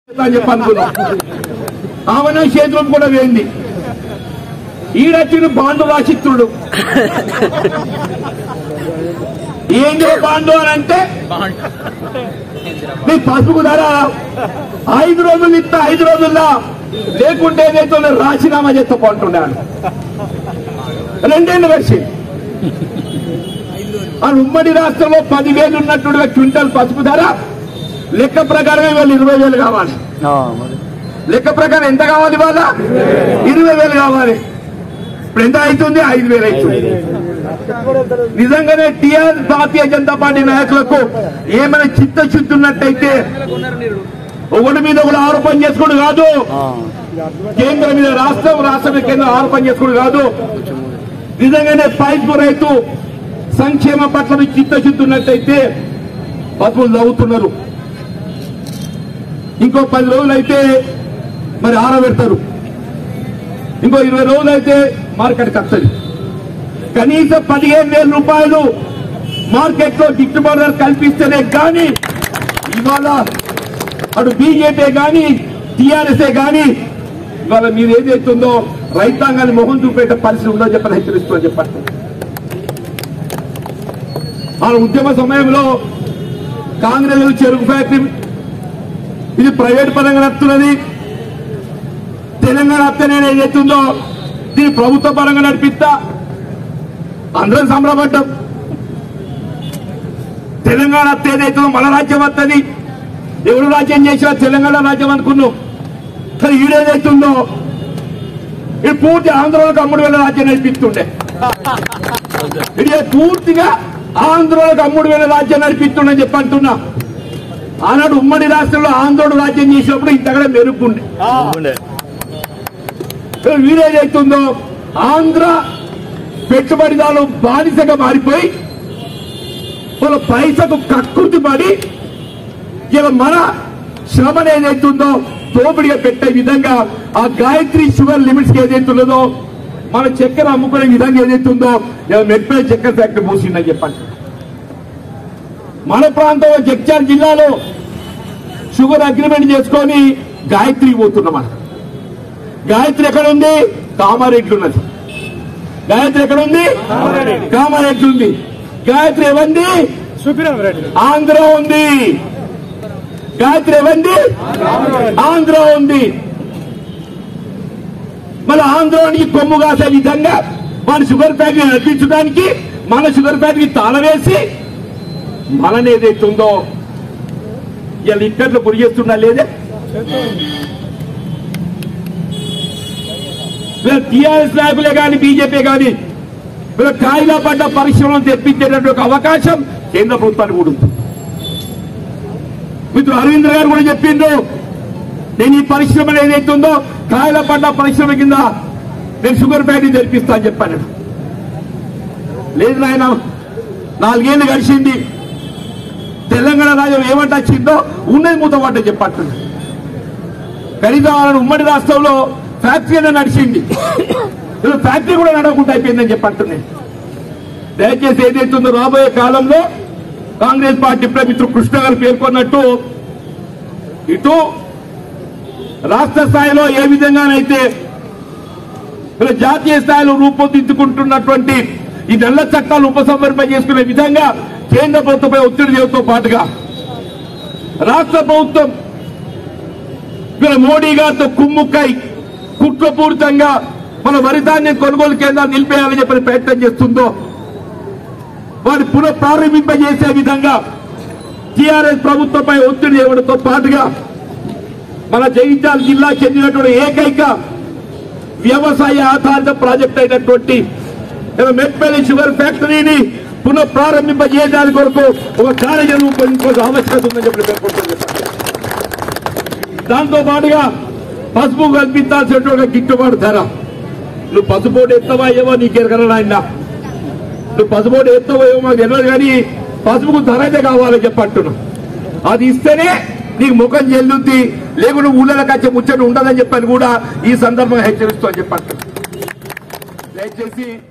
అని చెప్పి అనుకున్నాం ఆమెన క్షేత్రం కూడా వేయింది ఈడొచ్చిన బాండు రాసిత్రుడు ఏంటి బాండు అని అంటే నీ పసుపు ధర ఐదు రోజులు ఇస్తా ఐదు రోజుల్లో లేకుంటే ఏదైతే ఉందో రాజీనామా చేస్తా పోంటున్నాడు రెండేళ్ళు కలిసి ఆ ఉమ్మడి రాష్ట్రంలో పదివేలు ఉన్నట్టుగా క్వింటల్ పసుపు ధర లెక్క ప్రకారమే వాళ్ళు ఇరవై వేలు కావాలి లెక్క ప్రకారం ఎంత కావాలి వాళ్ళ ఇరవై వేలు కావాలి ఇప్పుడు ఎంత అవుతుంది ఐదు వేలు అవుతుంది నిజంగానే టిఆర్ భారతీయ జనతా పార్టీ నాయకులకు ఏమైనా చిత్తశుద్ధి ఉన్నట్టయితే ఒకటి మీద ఒకటి ఆరోపణ చేసుకోడు కాదు కేంద్రం మీద రాష్ట్రం రాష్ట్రం మీద కేంద్రం ఆరోపణ చేసుకోడు కాదు నిజంగానే పైపు రైతు సంక్షేమ పట్ల మీకు చిత్తశుద్ధి ఉన్నట్టయితే పసుపులు నవ్వుతున్నారు ఇంకో పది రోజులైతే మరి ఆరబెడతారు ఇంకో ఇరవై రోజులైతే మార్కెట్కి వస్తుంది కనీసం పదిహేను వేల రూపాయలు మార్కెట్ లో గిట్టుబాటు ధర కల్పిస్తేనే కానీ ఇవాళ అటు బీజేపీ కానీ టీఆర్ఎస్ఏ కానీ ఇవాళ మీరు ఏదైతుందో రైతాంగాన్ని మొహం చూపేట పరిస్థితి ఉందో చెప్పని హెచ్చరిస్తూ చెప్పండి మన ఉద్యమ సమయంలో కాంగ్రెస్ చెరుకు ఫ్యాక్టరీ ఇది ప్రైవేట్ పరంగా నడుస్తున్నది తెలంగాణ అత్త నేను ఏదైతుందో దీన్ని ప్రభుత్వ పరంగా నడిపిస్తా అందరం సంబరపడ్డాం తెలంగాణ అత్త ఏదైతుందో మన రాజ్యం వస్తుంది ఎవరు రాజ్యం చేసినా తెలంగాణ రాజ్యం అనుకున్నాం కానీ ఈడేదైతుందో ఇది పూర్తి ఆంధ్రలోకి అమ్ముడు వేల రాజ్యం నడిపిస్తుండే ఇది పూర్తిగా ఆంధ్రలోకి అమ్ముడు వేల రాజ్యం నడిపిస్తుండని చెప్పి అంటున్నా ఆనాడు ఉమ్మడి రాష్ట్రంలో ఆంధ్రుడు రాజ్యం చేసినప్పుడు ఇంతకడే మెరుగ్గుండే వీరేదైతుందో ఆంధ్ర పెట్టుబడిదారులు బానిసగా మారిపోయి వాళ్ళ పైసకు కక్కుర్తి పడి ఇలా మన శ్రమను ఏదైతుందో దోపిడిగా పెట్టే విధంగా ఆ గాయత్రి షుగర్ లిమిట్స్ ఏదైతున్నదో మన చక్కెర అమ్ముకునే విధంగా ఏదైతుందో ఇలా మెట్పే చక్కెర ఫ్యాక్టరీ మూసిందని చెప్పండి మన ప్రాంతంలో జగ్చార్ జిల్లాలో షుగర్ అగ్రిమెంట్ చేసుకొని గాయత్రి పోతున్నాం మనం గాయత్రి ఎక్కడ ఉంది కామారెడ్డి ఉన్నది గాయత్రి ఎక్కడ ఉంది కామారెడ్డి ఉంది గాయత్రి ఎవండి ఆంధ్ర ఉంది గాయత్రి ఎవండి ఆంధ్ర ఉంది మన ఆంధ్రానికి కొమ్ము కాసే విధంగా మన షుగర్ ఫ్యాక్టరీ నడిపించడానికి మన షుగర్ ఫ్యాక్టరీ తాళవేసి మనని ఏదైతే ఉందో ఇలా ఇక్కట్లో గురి చేస్తున్నా లేదే టీఆర్ఎస్ నాయకులే కానీ బీజేపీ కానీ వీళ్ళ కాయిలా పడ్డ పరిశ్రమలను తెప్పించేటటువంటి ఒక అవకాశం కేంద్ర ప్రభుత్వానికి కూడా ఉంది మిత్రుడు అరవింద్ గారు కూడా చెప్పిండ్రు నేను ఈ పరిశ్రమ ఏదైతే ఉందో కాయల పడ్డ పరిశ్రమ కింద నేను షుగర్ ఫ్యాక్టరీ తెరిపిస్తా అని చెప్పాను లేదు నాయన నాలుగేళ్లు గడిచింది తెలంగాణ రాజ్యం ఏమంటే వచ్చిందో ఉన్నది మూతపడ్డ చెప్పట్లేదు ఖరీదాలను ఉమ్మడి రాష్ట్రంలో ఫ్యాక్టరీ అనేది నడిచింది ఇలా ఫ్యాక్టరీ కూడా నడవకుండా అయిపోయిందని చెప్పంటున్నాను దయచేసి ఏదైతుందో రాబోయే కాలంలో కాంగ్రెస్ పార్టీ మిత్రుడు కృష్ణ గారు పేర్కొన్నట్టు ఇటు రాష్ట్ర స్థాయిలో ఏ విధంగానైతే ఇలా జాతీయ స్థాయిలో రూపొందించుకుంటున్నటువంటి ఈ నల్ల చట్టాలు ఉపసంహరింప చేసుకునే విధంగా కేంద్ర ప్రభుత్వంపై ఒత్తిడి చేయడంతో పాటుగా రాష్ట్ర ప్రభుత్వం ఇక్కడ మోడీ గారితో కుమ్ముక్కై కుట్రపూరితంగా మన వరిధాన్యం కొనుగోలు కేంద్రాలు నిలిపేయాలని చెప్పని ప్రయత్నం చేస్తుందో వారి పునః ప్రారంభింపజేసే విధంగా టీఆర్ఎస్ ప్రభుత్వంపై ఒత్తిడి చేయడంతో పాటుగా మన జగిత్యాల జిల్లా చెందినటువంటి ఏకైక వ్యవసాయ ఆధారిత ప్రాజెక్ట్ అయినటువంటి మెట్పల్లి షుగర్ ఫ్యాక్టరీని పునః ప్రారంభింపజేయడానికి కొరకు ఒక కార్యక్రమం రూపొందించుకోవాల్సిన ఆవశ్యకత ఉందని చెప్పి పేర్కొంటున్నాను దాంతో పాటుగా పసుపు కల్పించాల్సినటువంటి ఒక గిట్టుబాటు ధర నువ్వు పసుపోటు ఎత్తవా ఏమో నీకెరగల నాయన నువ్వు పసుపోటు ఎత్తవో ఏమో మాకు తెలియదు కానీ పసుపుకు ధర అయితే కావాలని చెప్పంటున్నావు అది ఇస్తేనే నీకు ముఖం చెల్లుద్ది లేకుంటే ఊళ్ళకి వచ్చే ముచ్చట ఉండదని చెప్పని కూడా ఈ సందర్భంగా హెచ్చరిస్తూ అని చెప్పంటున్నాను దయచేసి